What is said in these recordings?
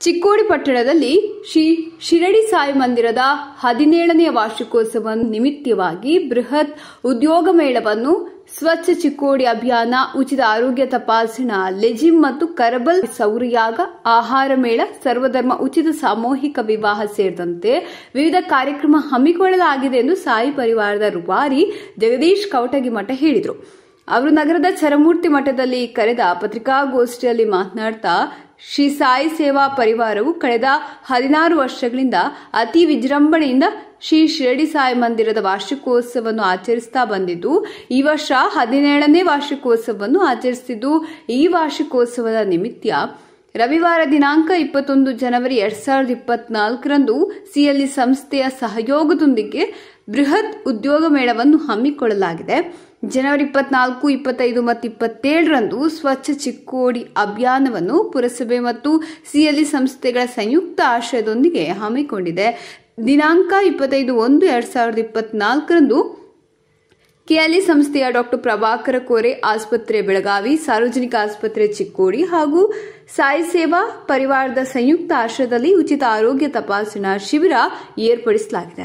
ಚಿಕ್ಕೋಡಿ ಪಟ್ಟಣದಲ್ಲಿ ಶ್ರೀ ಶಿರಡಿ ಸಾಯಿ ಮಂದಿರದ ಹದಿನೇಳನೆಯ ವಾರ್ಷಿಕೋತ್ಸವ ನಿಮಿತ್ತವಾಗಿ ಬೃಹತ್ ಉದ್ಯೋಗ ಮೇಳವನ್ನು ಸ್ವಚ್ಛ ಚಿಕ್ಕೋಡಿ ಅಭಿಯಾನ ಉಚಿತ ಆರೋಗ್ಯ ತಪಾಸಣಾ ಲೆಜಿಮ್ ಮತ್ತು ಕರಬಲ್ ಸೌರಯಾಗ ಆಹಾರ ಮೇಳ ಸರ್ವಧರ್ಮ ಉಚಿತ ಸಾಮೂಹಿಕ ವಿವಾಹ ಸೇರಿದಂತೆ ವಿವಿಧ ಕಾರ್ಯಕ್ರಮ ಹಮ್ಮಿಕೊಳ್ಳಲಾಗಿದೆ ಎಂದು ಸಾಯಿ ಪರಿವಾರದ ರೂವಾರಿ ಜಗದೀಶ್ ಕವಟಗಿ ಮಠ ಹೇಳಿದರು ಅವರು ನಗರದ ಚರಮೂರ್ತಿ ಮಠದಲ್ಲಿ ಕರೆದ ಪತ್ರಿಕಾಗೋಷ್ಠಿಯಲ್ಲಿ ಮಾತನಾಡ್ತಾ ಶ್ರೀ ಸಾಯಿ ಸೇವಾ ಪರಿವಾರವು ಕಳೆದ ಹದಿನಾರು ವರ್ಷಗಳಿಂದ ಅತಿ ವಿಜೃಂಭಣೆಯಿಂದ ಶ್ರೀ ಶಿರಡಿ ಸಾಯಿ ಮಂದಿರದ ವಾರ್ಷಿಕೋತ್ಸವವನ್ನು ಆಚರಿಸ್ತಾ ಬಂದಿದ್ದು ಈ ವರ್ಷ ಹದಿನೇಳನೇ ವಾರ್ಷಿಕೋತ್ಸವವನ್ನು ಆಚರಿಸಿದ್ದು ಈ ವಾರ್ಷಿಕೋತ್ಸವದ ನಿಮಿತ್ತ ರವಿವಾರ ದಿನಾಂಕ ಇಪ್ಪತ್ತೊಂದು ಜನವರಿ ಎರಡ್ ಸಾವಿರದ ಇಪ್ಪತ್ನಾಲ್ಕರಂದು ಸಿಎಲ್ಇ ಸಂಸ್ಥೆಯ ಸಹಯೋಗದೊಂದಿಗೆ ಬೃಹತ್ ಉದ್ಯೋಗ ಮೇಳವನ್ನು ಹಮ್ಮಿಕೊಳ್ಳಲಾಗಿದೆ ಜನವರಿ ಇಪ್ಪತ್ನಾಲ್ಕು ಇಪ್ಪತ್ತೈದು ಮತ್ತು ಇಪ್ಪತ್ತೇಳರಂದು ಸ್ವಚ್ಛ ಚಿಕ್ಕೋಡಿ ಅಭಿಯಾನವನ್ನು ಪುರಸಭೆ ಮತ್ತು ಸಿಎಲ್ಇ ಸಂಸ್ಥೆಗಳ ಸಂಯುಕ್ತ ಆಶ್ರಯದೊಂದಿಗೆ ಹಮ್ಮಿಕೊಂಡಿದೆ ದಿನಾಂಕ ಇಪ್ಪತ್ತೈದು ಒಂದು ಎರಡ್ ಸಾವಿರದ ಇಪ್ಪತ್ನಾಲ್ಕರಂದು ಕೆಎಲ್ಇ ಸಂಸ್ಥೆಯ ಡಾಕ್ಟರ್ ಪ್ರಭಾಕರ ಕೋರೆ ಆಸ್ಪತ್ರೆ ಬೆಳಗಾವಿ ಸಾರ್ವಜನಿಕ ಆಸ್ಪತ್ರೆ ಚಿಕ್ಕೋಡಿ ಹಾಗೂ ಸಾಯಿ ಸೇವಾ ಪರಿವಾರದ ಸಂಯುಕ್ತ ಆಶ್ರಯದಲ್ಲಿ ಉಚಿತ ಆರೋಗ್ಯ ತಪಾಸಣಾ ಶಿಬಿರ ಏರ್ಪಡಿಸಲಾಗಿದೆ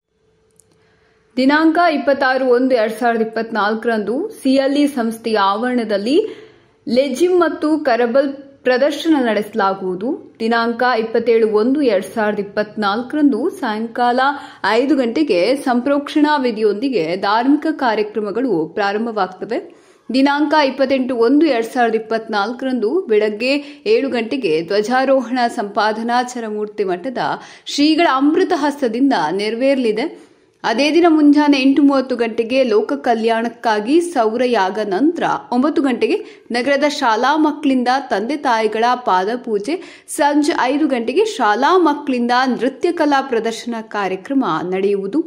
ದಿನಾಂಕ ಇಪ್ಪತ್ತಾರು ಒಂದು ಎರಡ್ ಸಾವಿರದ ಇಪ್ಪತ್ನಾಲ್ಕರಂದು ಸಿಎಲ್ಇ ಸಂಸ್ಥೆಯ ಆವರಣದಲ್ಲಿ ಲೆಜಿಮ್ ಮತ್ತು ಕರಬಲ್ ಪ್ರದರ್ಶನ ನಡೆಸಲಾಗುವುದು ದಿನಾಂಕ ಇಪ್ಪತ್ತೇಳು ಒಂದು ಎರಡ್ ಸಾವಿರದ ಇಪ್ಪತ್ನಾಲ್ಕರಂದು ಸಾಯಂಕಾಲ ಐದು ಗಂಟೆಗೆ ಸಂಪ್ರೋಕ್ಷಣಾ ವಿಧಿಯೊಂದಿಗೆ ಧಾರ್ಮಿಕ ಕಾರ್ಯಕ್ರಮಗಳು ಪ್ರಾರಂಭವಾಗುತ್ತವೆ ದಿನಾಂಕ ಇಪ್ಪತ್ತೆಂಟು ಒಂದು ಎರಡ್ ಸಾವಿರದ ಇಪ್ಪತ್ನಾಲ್ಕರಂದು ಬೆಳಗ್ಗೆ ಏಳು ಗಂಟೆಗೆ ಧ್ವಜಾರೋಹಣ ಸಂಪಾದನಾ ಚರಮೂರ್ತಿ ಮಠದ ಶ್ರೀಗಳ ಅಮೃತ ಹಸ್ತದಿಂದ ನೆರವೇರಲಿದೆ ಅದೇ ದಿನ ಮುಂಜಾನೆ ಎಂಟು ಮೂವತ್ತು ಗಂಟೆಗೆ ಲೋಕ ಕಲ್ಯಾಣಕ್ಕಾಗಿ ಸೌರಯಾಗ ನಂತರ ಒಂಬತ್ತು ಗಂಟೆಗೆ ನಗರದ ಶಾಲಾ ಮಕ್ಕಳಿಂದ ತಂದೆ ತಾಯಿಗಳ ಪಾದ ಪೂಜೆ ಸಂಜೆ ಐದು ಗಂಟೆಗೆ ಶಾಲಾ ಮಕ್ಕಳಿಂದ ನೃತ್ಯ ಕಲಾ ಪ್ರದರ್ಶನ ಕಾರ್ಯಕ್ರಮ ನಡೆಯುವುದು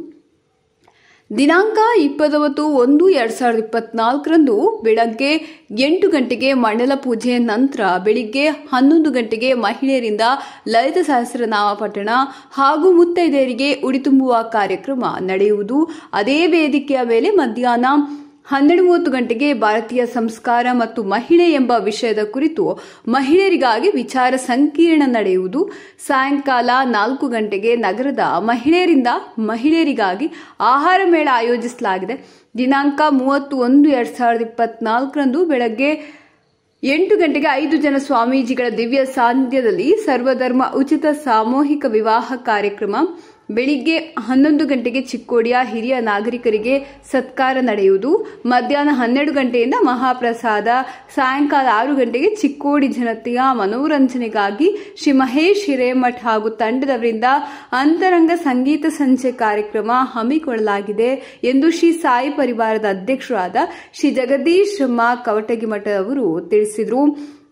ದಿನಾಂಕ ಇಪ್ಪತ್ತೊಂಬತ್ತು ಒಂದು ಎರಡ್ ಸಾವಿರದ ಇಪ್ಪತ್ನಾಲ್ಕರಂದು ಬೆಳಗ್ಗೆ ಎಂಟು ಗಂಟೆಗೆ ಮಂಡಲ ಪೂಜೆ ನಂತರ ಬೆಳಿಗ್ಗೆ ಹನ್ನೊಂದು ಗಂಟೆಗೆ ಮಹಿಳೆಯರಿಂದ ಲಲಿತ ಸಹಸ್ರನಾಮ ಪಠಣ ಹಾಗೂ ಮುತ್ತೈದೆಯರಿಗೆ ಉಡಿ ತುಂಬುವ ಕಾರ್ಯಕ್ರಮ ನಡೆಯುವುದು ಅದೇ ವೇದಿಕೆಯ ಮೇಲೆ ಮಧ್ಯಾಹ್ನ ಹನ್ನೆರಡು ಮೂವತ್ತು ಗಂಟೆಗೆ ಭಾರತೀಯ ಸಂಸ್ಕಾರ ಮತ್ತು ಮಹಿಳೆ ಎಂಬ ವಿಷಯದ ಕುರಿತು ಮಹಿಳೆಯರಿಗಾಗಿ ವಿಚಾರ ಸಂಕಿರಣ ನಡೆಯುವುದು ಸಾಯಂಕಾಲ ನಾಲ್ಕು ಗಂಟೆಗೆ ನಗರದ ಮಹಿಳೆಯರಿಂದ ಮಹಿಳೆಯರಿಗಾಗಿ ಆಹಾರ ಮೇಳ ಆಯೋಜಿಸಲಾಗಿದೆ ದಿನಾಂಕ ಮೂವತ್ತು ಒಂದು ಎರಡ್ ಸಾವಿರದ ಇಪ್ಪತ್ನಾಲ್ಕರಂದು ಬೆಳಗ್ಗೆ ಎಂಟು ಗಂಟೆಗೆ ಐದು ಜನ ಸ್ವಾಮೀಜಿಗಳ ದಿವ್ಯ ಸಾನ್ನಿಧ್ಯದಲ್ಲಿ ಸರ್ವಧರ್ಮ ಉಚಿತ ಸಾಮೂಹಿಕ ವಿವಾಹ ಕಾರ್ಯಕ್ರಮ ಬೆಳಿಗ್ಗೆ ಹನ್ನೊಂದು ಗಂಟೆಗೆ ಚಿಕ್ಕೋಡಿಯ ಹಿರಿಯ ನಾಗರಿಕರಿಗೆ ಸತ್ಕಾರ ನಡೆಯುವುದು ಮಧ್ಯಾಹ್ನ ಹನ್ನೆರಡು ಗಂಟೆಯಿಂದ ಮಹಾಪ್ರಸಾದ ಸಾಯಂಕಾಲ ಆರು ಗಂಟೆಗೆ ಚಿಕ್ಕೋಡಿ ಜನತೆಯ ಮನೋರಂಜನೆಗಾಗಿ ಶ್ರೀ ಮಹೇಶ್ ಹಿರೇಮಠ್ ಹಾಗೂ ತಂಡದವರಿಂದ ಅಂತರಂಗ ಸಂಗೀತ ಸಂಜೆ ಕಾರ್ಯಕ್ರಮ ಹಮ್ಮಿಕೊಳ್ಳಲಾಗಿದೆ ಎಂದು ಶ್ರೀ ಸಾಯಿ ಪರಿವಾರದ ಅಧ್ಯಕ್ಷರಾದ ಶ್ರೀ ಜಗದೀಶ್ ಮಾ ಕವಟಗಿಮಠ ಅವರು ತಿಳಿಸಿದರು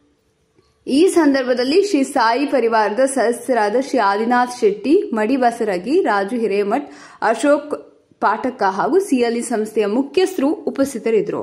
ಈ ಸಂದರ್ಭದಲ್ಲಿ ಶ್ರೀ ಸಾಯಿ ಪರಿವಾರದ ಸದಸ್ಯರಾದ ಶ್ರೀ ಆದಿನಾಥ್ ಶೆಟ್ಟಿ ಮಡಿ ಬಸರಗಿ ರಾಜು ಹಿರೇಮಠ್ ಅಶೋಕ್ ಪಾಠಕ ಹಾಗೂ ಸಿಎಲ್ಇ ಸಂಸ್ಥೆಯ ಮುಖ್ಯಸ್ಥರು ಉಪಸ್ಥಿತರಿದ್ದರು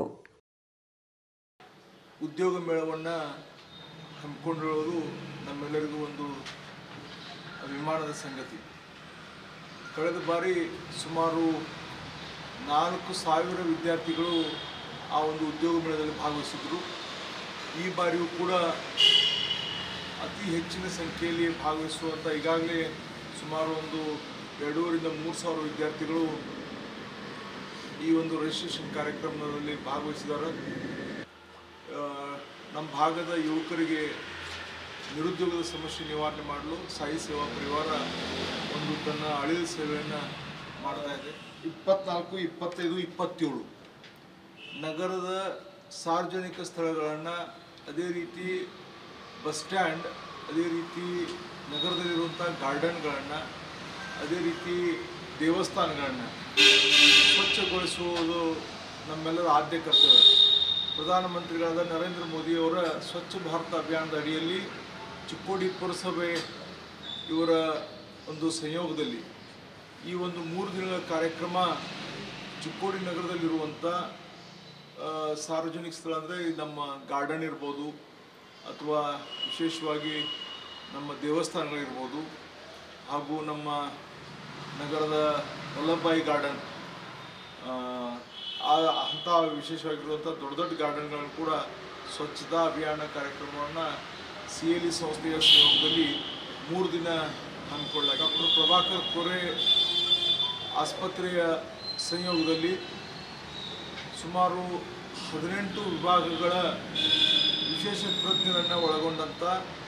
ಉದ್ಯೋಗ ಮೇಳವನ್ನು ಹಮ್ಮಿಕೊಂಡಿರೋದು ನಮ್ಮೆಲ್ಲರಿಗೂ ಒಂದು ಅಭಿಮಾನದ ಸಂಗತಿ ಕಳೆದ ಬಾರಿ ಸುಮಾರು ನಾಲ್ಕು ಸಾವಿರ ವಿದ್ಯಾರ್ಥಿಗಳು ಆ ಒಂದು ಉದ್ಯೋಗ ಮೇಳದಲ್ಲಿ ಭಾಗವಹಿಸಿದ್ರು ಈ ಬಾರಿಯೂ ಕೂಡ ಅತಿ ಹೆಚ್ಚಿನ ಸಂಖ್ಯೆಯಲ್ಲಿ ಭಾಗವಹಿಸುವಂಥ ಈಗಾಗಲೇ ಸುಮಾರು ಒಂದು ಎರಡೂವರಿಂದ ಮೂರು ಸಾವಿರ ವಿದ್ಯಾರ್ಥಿಗಳು ಈ ಒಂದು ರಿಜಿಸ್ಟ್ರೇಷನ್ ಕಾರ್ಯಕ್ರಮದಲ್ಲಿ ಭಾಗವಹಿಸಿದ್ದಾರೆ ಆ, ನಮ್ಮ ಭಾಗದ ಯುವಕರಿಗೆ ನಿರುದ್ಯೋಗದ ಸಮಸ್ಯೆ ನಿವಾರಣೆ ಮಾಡಲು ಸಾಯಿ ಸೇವಾ ಪರಿವಾರ ಒಂದು ತನ್ನ ಅಳಿದ ಸೇವೆಯನ್ನು ಮಾಡ್ತಾ ಇದೆ ಇಪ್ಪತ್ನಾಲ್ಕು ಇಪ್ಪತ್ತೈದು ಇಪ್ಪತ್ತೇಳು ನಗರದ ಸಾರ್ವಜನಿಕ ಸ್ಥಳಗಳನ್ನು ಅದೇ ರೀತಿ ಬಸ್ ಸ್ಟ್ಯಾಂಡ್ ಅದೇ ರೀತಿ ನಗರದಲ್ಲಿರುವಂಥ ಗಾರ್ಡನ್ಗಳನ್ನು ಅದೇ ರೀತಿ ದೇವಸ್ಥಾನಗಳನ್ನು ಸ್ವಚ್ಛಗೊಳಿಸುವುದು ನಮ್ಮೆಲ್ಲರ ಆದ್ಯ ಕರ್ತವ್ಯ ಪ್ರಧಾನಮಂತ್ರಿಗಳಾದ ನರೇಂದ್ರ ಮೋದಿಯವರ ಸ್ವಚ್ಛ ಭಾರತ ಅಭಿಯಾನದ ಅಡಿಯಲ್ಲಿ ಚಿಕ್ಕೋಡಿ ಪುರಸಭೆ ಇವರ ಒಂದು ಸಂಯೋಗದಲ್ಲಿ ಈ ಒಂದು ಮೂರು ದಿನಗಳ ಕಾರ್ಯಕ್ರಮ ಚಿಕ್ಕೋಡಿ ನಗರದಲ್ಲಿರುವಂಥ ಆ, ಸಾರ್ವಜನಿಕ ಸ್ಥಳ ಅಂದರೆ ನಮ್ಮ ಗಾರ್ಡನ್ ಇರ್ಬೋದು ಅಥವಾ ವಿಶೇಷವಾಗಿ ನಮ್ಮ ದೇವಸ್ಥಾನಗಳಿರ್ಬೋದು ಹಾಗೂ ನಮ್ಮ ನಗರದ ವಲ್ಲಭಾಯಿ ಗಾರ್ಡನ್ ಆ ಅಂಥ ವಿಶೇಷವಾಗಿರುವಂಥ ದೊಡ್ಡ ದೊಡ್ಡ ಗಾರ್ಡನ್ಗಳನ್ನು ಕೂಡ ಸ್ವಚ್ಛತಾ ಅಭಿಯಾನ ಕಾರ್ಯಕ್ರಮವನ್ನು ಸಿ ಎಲ್ ಇ ಸಂಸ್ಥೆಯ ಸಹಯೋಗದಲ್ಲಿ ಮೂರು ದಿನ ಹಮ್ಮಿಕೊಳ್ಳಲಾಗಿದೆ ಡಾಕ್ಟರ್ ಪ್ರಭಾಕರ್ ಕೋರೆ ಆಸ್ಪತ್ರೆಯ ಸಂಯೋಗದಲ್ಲಿ ಸುಮಾರು ಹದಿನೆಂಟು ವಿಭಾಗಗಳ ವಿಶೇಷ ತಜ್ಞರನ್ನು ಒಳಗೊಂಡಂಥ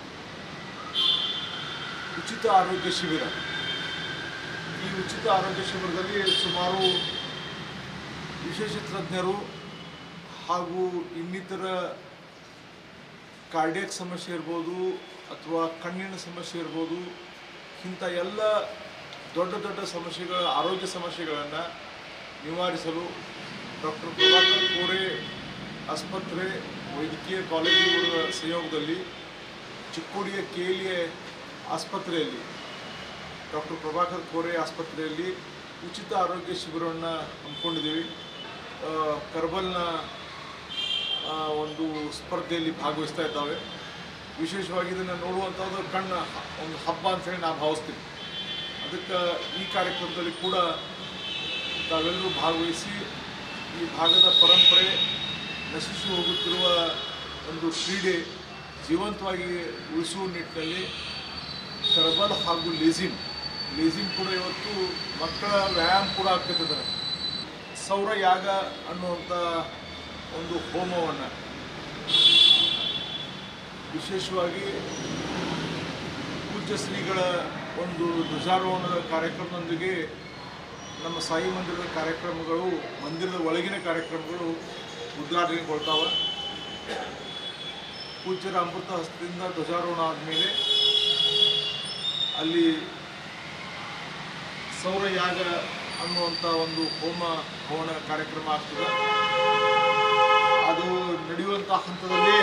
ಉಚಿತ ಆರೋಗ್ಯ ಶಿಬಿರ ಈ ಉಚಿತ ಆರೋಗ್ಯ ಶಿಬಿರದಲ್ಲಿ ಸುಮಾರು ವಿಶೇಷ ತಜ್ಞರು ಹಾಗೂ ಇನ್ನಿತರ ಕಾರ್ಡಿಯಕ್ ಸಮಸ್ಯೆ ಇರ್ಬೋದು ಅಥವಾ ಕಣ್ಣಿನ ಸಮಸ್ಯೆ ಇರ್ಬೋದು ಇಂಥ ಎಲ್ಲ ದೊಡ್ಡ ದೊಡ್ಡ ಸಮಸ್ಯೆಗಳ ಆರೋಗ್ಯ ಸಮಸ್ಯೆಗಳನ್ನು ನಿವಾರಿಸಲು ಡಾಕ್ಟರ್ ಪ್ರಭಾಕರ್ ಕೋರೆ ಆಸ್ಪತ್ರೆ ವೈದ್ಯಕೀಯ ಕಾಲೇಜುಗಳ ಸಂಯೋಗದಲ್ಲಿ ಚಿಕ್ಕೋಡಿಯ ಕೇಲಿಯ ಆಸ್ಪತ್ರೆಯಲ್ಲಿ ಡಾಕ್ಟರ್ ಪ್ರಭಾಕರ್ ಕೋರೆ ಆಸ್ಪತ್ರೆಯಲ್ಲಿ ಉಚಿತ ಆರೋಗ್ಯ ಶಿಬಿರವನ್ನು ಹಮ್ಮಿಕೊಂಡಿದ್ದೀವಿ ಆ, ಕರ್ಬಲ್ನ ಆ, ಒಂದು ಸ್ಪರ್ಧೆಯಲ್ಲಿ ಭಾಗವಹಿಸ್ತಾ ಇದ್ದಾವೆ ವಿಶೇಷವಾಗಿ ಇದನ್ನು ನೋಡುವಂಥದ್ದು ಕಣ್ಣ ಹ- ಒಂದು ಹಬ್ಬ ಅಂತೇಳಿ ನಾನು ಭಾವಿಸ್ತೀನಿ ಅದಕ್ಕೆ ಈ ಕಾರ್ಯಕ್ರಮದಲ್ಲಿ ಕೂಡ ತಾವೆಲ್ಲರೂ ಭಾಗವಹಿಸಿ ಈ ಭಾಗದ ಪರಂಪರೆ ನಶಿಸಿ ಹೋಗುತ್ತಿರುವ ಒಂದು ಕ್ರೀಡೆ ಜೀವಂತವಾಗಿ ಉಳಿಸುವ ನಿಟ್ಟಿನಲ್ಲಿ ಕರ್ಬಲ್ ಹಾಗೂ ಲೇಜಿಮ್ ಲೇಜಿಮ್ ಕೂಡ ಇವತ್ತು ಮಕ್ಕಳ ವ್ಯಾಯಾಮ ಕೂಡ ಆಗ್ತಿದ್ದಾರೆ ಸೌರ ಯಾಗ ಅನ್ನುವಂಥ ಒಂದು ಹೋಮವನ್ನು ವಿಶೇಷವಾಗಿ ಪೂಜ್ಯ ಶ್ರೀಗಳ ಒಂದು ಧ್ವಜಾರೋಹಣದ ಕಾರ್ಯಕ್ರಮದೊಂದಿಗೆ ನಮ್ಮ ಸಾಯಿ ಮಂದಿರದ ಕಾರ್ಯಕ್ರಮಗಳು ಮಂದಿರದ ಒಳಗಿನ ಕಾರ್ಯಕ್ರಮಗಳು ಉದ್ಘಾಟನೆಗೊಳ್ತಾವೆ ಪೂಜ್ಯರ ಅಮೃತ ಹಸ್ತದಿಂದ ಧ್ವಜಾರೋಹಣ ಆದಮೇಲೆ ಅಲ್ಲಿ ಸೌರಯಾಗ ಅನ್ನುವಂಥ ಒಂದು ಹೋಮ ಹವನ ಕಾರ್ಯಕ್ರಮ ಆಗ್ತದೆ ಅದು ನಡೆಯುವಂಥ ಹಂತದಲ್ಲಿ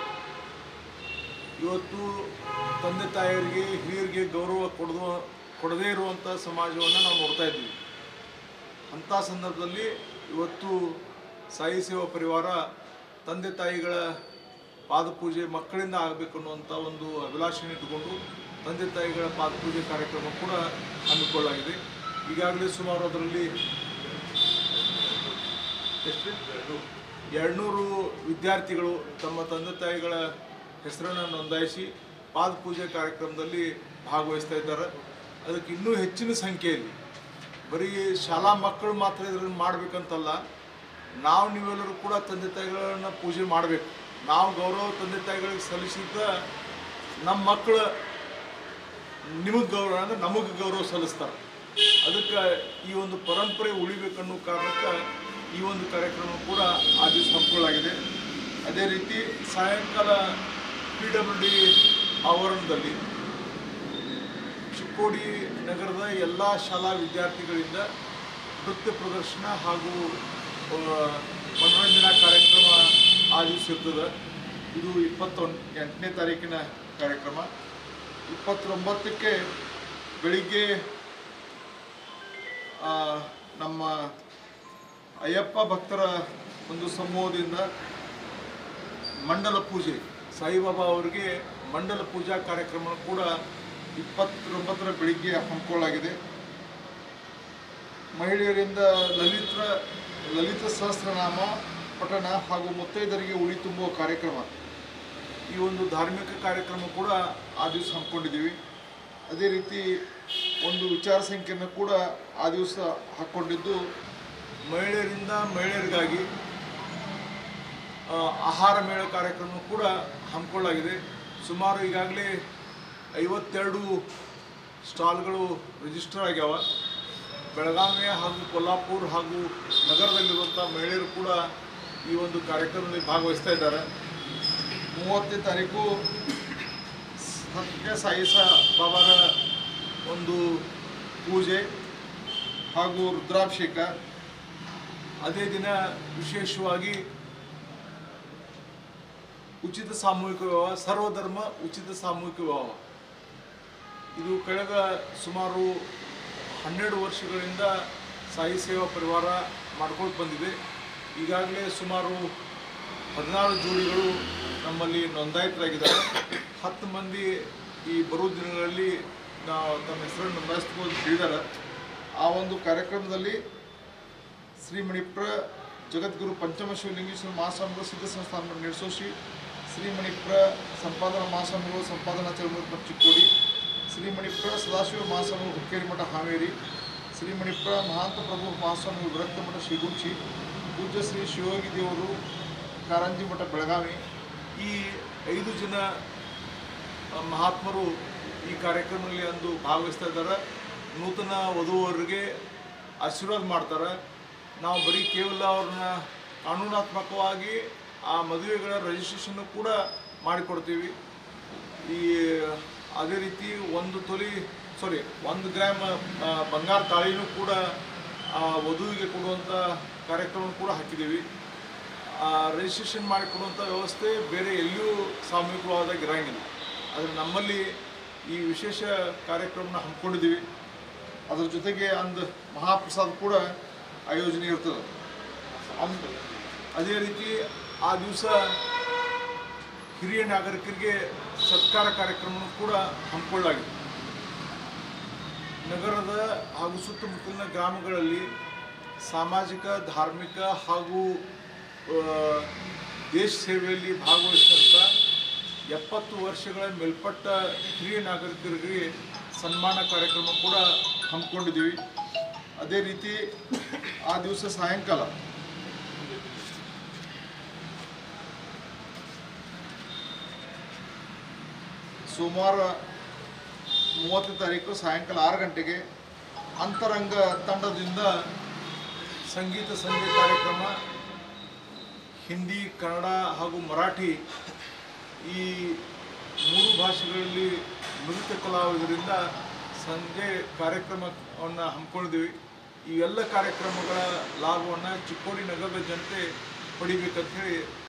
ಇವತ್ತು ತಂದೆ ತಾಯಿಯರಿಗೆ ಹಿರಿಯರಿಗೆ ಗೌರವ ಕೊಡದ ಕೊಡದೇ ಇರುವಂಥ ಸಮಾಜವನ್ನು ನಾವು ನೋಡ್ತಾ ಇದ್ದೀವಿ ಅಂಥ ಸಂದರ್ಭದಲ್ಲಿ ಇವತ್ತು ಸಾಯಿ ಸೇವಾ ಪರಿವಾರ ತಂದೆ ತಾಯಿಗಳ ಪಾದಪೂಜೆ ಮಕ್ಕಳಿಂದ ಆಗಬೇಕು ಅನ್ನುವಂಥ ಒಂದು ಅಭಿಲಾಷೆಯನ್ನು ಇಟ್ಟುಕೊಂಡು ತಂದೆ ತಾಯಿಗಳ ಪಾದಪೂಜೆ ಕಾರ್ಯಕ್ರಮ ಕೂಡ ಹಮ್ಮಿಕೊಳ್ಳಲಾಗಿದೆ ಈಗಾಗಲೇ ಸುಮಾರು ಅದರಲ್ಲಿ ಎಷ್ಟು ಎರಡುನೂರು ವಿದ್ಯಾರ್ಥಿಗಳು ತಮ್ಮ ತಂದೆ ತಾಯಿಗಳ ಹೆಸರನ್ನು ನೋಂದಾಯಿಸಿ ಪಾದಪೂಜೆ ಕಾರ್ಯಕ್ರಮದಲ್ಲಿ ಭಾಗವಹಿಸ್ತಾ ಇದ್ದಾರೆ ಅದಕ್ಕೆ ಇನ್ನೂ ಹೆಚ್ಚಿನ ಸಂಖ್ಯೆಯಲ್ಲಿ ಬರೀ ಶಾಲಾ ಮಕ್ಕಳು ಮಾತ್ರ ಇದನ್ನು ಮಾಡಬೇಕಂತಲ್ಲ ನಾವು ನೀವೆಲ್ಲರೂ ಕೂಡ ತಂದೆ ತಾಯಿಗಳನ್ನ ಪೂಜೆ ಮಾಡಬೇಕು ನಾವು ಗೌರವ ತಂದೆ ತಾಯಿಗಳಿಗೆ ಸಲ್ಲಿಸಿದ ನಮ್ಮ ಮಕ್ಕಳು ನಿಮಗೆ ಗೌರವ ಅಂದ್ರೆ ನಮಗೆ ಗೌರವ ಸಲ್ಲಿಸ್ತಾರೆ ಅದಕ್ಕೆ ಈ ಒಂದು ಪರಂಪರೆ ಉಳಿಬೇಕನ್ನೋ ಕಾರಣಕ್ಕೆ ಈ ಒಂದು ಕಾರ್ಯಕ್ರಮ ಕೂಡ ಆ ದಿವಸ ಹಮ್ಮಿಕೊಳ್ಳಲಾಗಿದೆ ಅದೇ ರೀತಿ ಸಾಯಂಕಾಲ ಪಿ ಡಬ್ಲ್ಯೂ ಡಿ ಆವರಣದಲ್ಲಿ ಚಿಕ್ಕೋಡಿ ನಗರದ ಎಲ್ಲ ಶಾಲಾ ವಿದ್ಯಾರ್ಥಿಗಳಿಂದ ನೃತ್ಯ ಪ್ರದರ್ಶನ ಹಾಗೂ ಆ, ಮನೋರಂಜನಾ ಕಾರ್ಯಕ್ರಮ ಆ ದಿವಸ ಇರ್ತದೆ ಇದು ಇಪ್ಪತ್ತೊಂದು ಎಂಟನೇ ತಾರೀಕಿನ ಕಾರ್ಯಕ್ರಮ ಇಪ್ಪತ್ತೊಂಬತ್ತಕ್ಕೆ ಬೆಳಿಗ್ಗೆ ಆ, ನಮ್ಮ ಅಯ್ಯಪ್ಪ ಭಕ್ತರ ಒಂದು ಸಮೂಹದಿಂದ ಮಂಡಲ ಪೂಜೆ ಸಾಯಿಬಾಬಾ ಅವರಿಗೆ ಮಂಡಲ ಪೂಜಾ ಕಾರ್ಯಕ್ರಮ ಕೂಡ ಇಪ್ಪತ್ತೊಂಬತ್ತರ ಬೆಳಿಗ್ಗೆ ಹಮ್ಮಿಕೊಳ್ಳಲಾಗಿದೆ ಮಹಿಳೆಯರಿಂದ ಲಲಿತ ಲಲಿತ ಸಹಸ್ರನಾಮ ಪಠಣ ಹಾಗೂ ಮುತ್ತೈದರಿಗೆ ಉಳಿ ತುಂಬುವ ಕಾರ್ಯಕ್ರಮ ಈ ಒಂದು ಧಾರ್ಮಿಕ ಕಾರ್ಯಕ್ರಮ ಕೂಡ ಆ ದಿವಸ ಹಮ್ಮಿಕೊಂಡಿದ್ದೀವಿ ಅದೇ ರೀತಿ ಒಂದು ವಿಚಾರ ಸಂಖ್ಯೆಯನ್ನು ಕೂಡ ಆ ದಿವಸ ಹಾಕ್ಕೊಂಡಿದ್ದು ಮಹಿಳೆಯರಿಂದ ಮಹಿಳೆಯರಿಗಾಗಿ ಆ, ಆಹಾರ ಮೇಳ ಕಾರ್ಯಕ್ರಮ ಕೂಡ ಹಮ್ಮಿಕೊಳ್ಳಲಾಗಿದೆ ಸುಮಾರು ಈಗಾಗಲೇ ಐವತ್ತೆರಡು ಸ್ಟಾಲ್ಗಳು ರಿಜಿಸ್ಟರ್ ಆಗ್ಯಾವ ಬೆಳಗಾವಿ ಹಾಗೂ ಕೊಲ್ಲಾಪುರ ಹಾಗೂ ನಗರದಲ್ಲಿರುವಂಥ ಮಹಿಳೆಯರು ಕೂಡ ಈ ಒಂದು ಕಾರ್ಯಕ್ರಮದಲ್ಲಿ ಭಾಗವಹಿಸ್ತಾ ಇದ್ದಾರೆ ಮೂವತ್ತನೇ ತಾರೀಕು ಸತ್ಯ ಸಾಯಿಸ ಬಾಬಾರ ಒಂದು ಪೂಜೆ ಹಾಗೂ ರುದ್ರಾಭಿಷೇಕ ಅದೇ ದಿನ ವಿಶೇಷವಾಗಿ ಉಚಿತ ಸಾಮೂಹಿಕ ವಿವಾಹ ಸರ್ವಧರ್ಮ ಉಚಿತ ಸಾಮೂಹಿಕ ವಿವಾಹ ಇದು ಕಳೆದ ಸುಮಾರು ಹನ್ನೆರಡು ವರ್ಷಗಳಿಂದ ಸಾಯಿ ಸೇವಾ ಪರಿವಾರ ಮಾಡ್ಕೊಂಡು ಬಂದಿದೆ ಈಗಾಗಲೇ ಸುಮಾರು ಹದಿನಾರು ಜೋಡಿಗಳು ನಮ್ಮಲ್ಲಿ ನೋಂದಾಯಿತರಾಗಿದ್ದಾರೆ ಹತ್ತು ಮಂದಿ ಈ ಬರುವ ದಿನಗಳಲ್ಲಿ ನಾವು ತಮ್ಮ ಹೆಸರನ್ನು ನೋಂದಾಯಿಸ್ಬೋದು ಅಂತ ಹೇಳಿದ್ದಾರೆ ಆ ಒಂದು ಕಾರ್ಯಕ್ರಮದಲ್ಲಿ ಶ್ರೀ ಮಣಿಪುರ ಜಗದ್ಗುರು ಪಂಚಮ ಶಿವಲಿಂಗೇಶ್ವರ ಮಹಾಸ್ವಾಮಿಗಳು ಸಿದ್ಧ ಸಂಸ್ಥಾನ ನಡೆಸೋ ಶ್ರೀ ಶ್ರೀ ಮಣಿಪುರ ಸಂಪಾದನಾ ಮಹಾಸ್ವಾಮಿಗಳು ಸಂಪಾದನಾ ಚಳವಳಿ ಚಿಕ್ಕೋಡಿ ಶ್ರೀ ಮಣಿಪುರ ಸದಾಶಿವ ಮಹಾಸ್ವಾಮಿ ಹುಕ್ಕೇರಿ ಮಠ ಹಾವೇರಿ ಶ್ರೀ ಮಣಿಪುರ ಮಹಾಂತ ಪ್ರಭು ಮಹಾಸ್ವಾಮಿ ವಿರಕ್ತ ಮಠ ಶಿಗುಂಚಿ ಪೂಜ್ಯ ಶ್ರೀ ಶಿವಯೋಗಿ ದೇವರು ಕಾರಂಜಿ ಮಠ ಬೆಳಗಾವಿ ಈ ಐದು ಜನ ಆ, ಮಹಾತ್ಮರು ಈ ಕಾರ್ಯಕ್ರಮದಲ್ಲಿ ಅಂದು ಭಾಗವಹಿಸ್ತಾ ಇದ್ದಾರೆ ನೂತನ ವಧುವರಿಗೆ ಆಶೀರ್ವಾದ ಮಾಡ್ತಾರೆ ನಾವು ಬರೀ ಕೇವಲ ಅವ್ರನ್ನ ಕಾನೂನಾತ್ಮಕವಾಗಿ ಆ ಮದುವೆಗಳ ರಿಜಿಸ್ಟ್ರೇಷನ್ನು ಕೂಡ ಮಾಡಿಕೊಡ್ತೀವಿ ಈ ಅದೇ ರೀತಿ ಒಂದು ತೊಲಿ ಸಾರಿ ಒಂದು ಗ್ರಾಮ್ ಆ, ಬಂಗಾರ ತಾಳಿನೂ ಕೂಡ ಆ ವಧುವಿಗೆ ಕೊಡುವಂಥ ಕಾರ್ಯಕ್ರಮ ಕೂಡ ಹಾಕಿದ್ದೀವಿ ಆ, ರಿಜಿಸ್ಟ್ರೇಷನ್ ಮಾಡಿಕೊಡುವಂಥ ವ್ಯವಸ್ಥೆ ಬೇರೆ ಎಲ್ಲಿಯೂ ಸಾಮೂಹಿಕವಾದಾಗ ಇರಂಗಿಲ್ಲ ಆದರೆ ನಮ್ಮಲ್ಲಿ ಈ ವಿಶೇಷ ಕಾರ್ಯಕ್ರಮನ ಹಮ್ಮಿಕೊಂಡಿದ್ದೀವಿ ಅದ್ರ ಜೊತೆಗೆ ಒಂದು ಮಹಾಪ್ರಸಾದ ಕೂಡ ಆಯೋಜನೆ ಇರ್ತದೆ ಅಂದ್ ಅದೇ ರೀತಿ ಆ ದಿವಸ ಹಿರಿಯ ನಾಗರಿಕರಿಗೆ ಸತ್ಕಾರ ಕಾರ್ಯಕ್ರಮ ಕೂಡ ಹಮ್ಮಿಕೊಳ್ಳಲಾಗಿದೆ ನಗರದ ಹಾಗೂ ಸುತ್ತಮುತ್ತಲಿನ ಗ್ರಾಮಗಳಲ್ಲಿ ಸಾಮಾಜಿಕ ಧಾರ್ಮಿಕ ಹಾಗೂ ಆ, ದೇಶ ಸೇವೆಯಲ್ಲಿ ಭಾಗವಹಿಸಿದಂಥ ಎಪ್ಪತ್ತು ವರ್ಷಗಳ ಮೇಲ್ಪಟ್ಟ ಹಿರಿಯ ನಾಗರಿಕರಿಗೆ ಸನ್ಮಾನ ಕಾರ್ಯಕ್ರಮ ಕೂಡ ಹಮ್ಮಿಕೊಂಡಿದ್ದೀವಿ ಅದೇ ರೀತಿ ಆ ದಿವಸ ಸಾಯಂಕಾಲ ಸೋಮವಾರ ಮೂವತ್ತನೇ ತಾರೀಕು ಸಾಯಂಕಾಲ ಆರು ಗಂಟೆಗೆ ಅಂತರಂಗ ತಂಡದಿಂದ ಸಂಗೀತ ಸಂಜೆ ಕಾರ್ಯಕ್ರಮ ಹಿಂದಿ ಕನ್ನಡ ಹಾಗೂ ಮರಾಠಿ ಈ ಮೂರು ಭಾಷೆಗಳಲ್ಲಿ ನೃತ್ಯ ಕಲಾವಿದರಿಂದ ಸಂಜೆ ಕಾರ್ಯಕ್ರಮವನ್ನು ಹಮ್ಮಿಕೊಂಡಿದ್ದೀವಿ ಈ ಎಲ್ಲ ಕಾರ್ಯಕ್ರಮಗಳ ಲಾಭವನ್ನು ಚಿಕ್ಕೋಡಿ ನಗರದ ಜನತೆ ಪಡಿಬೇಕಂತ ಹೇಳಿ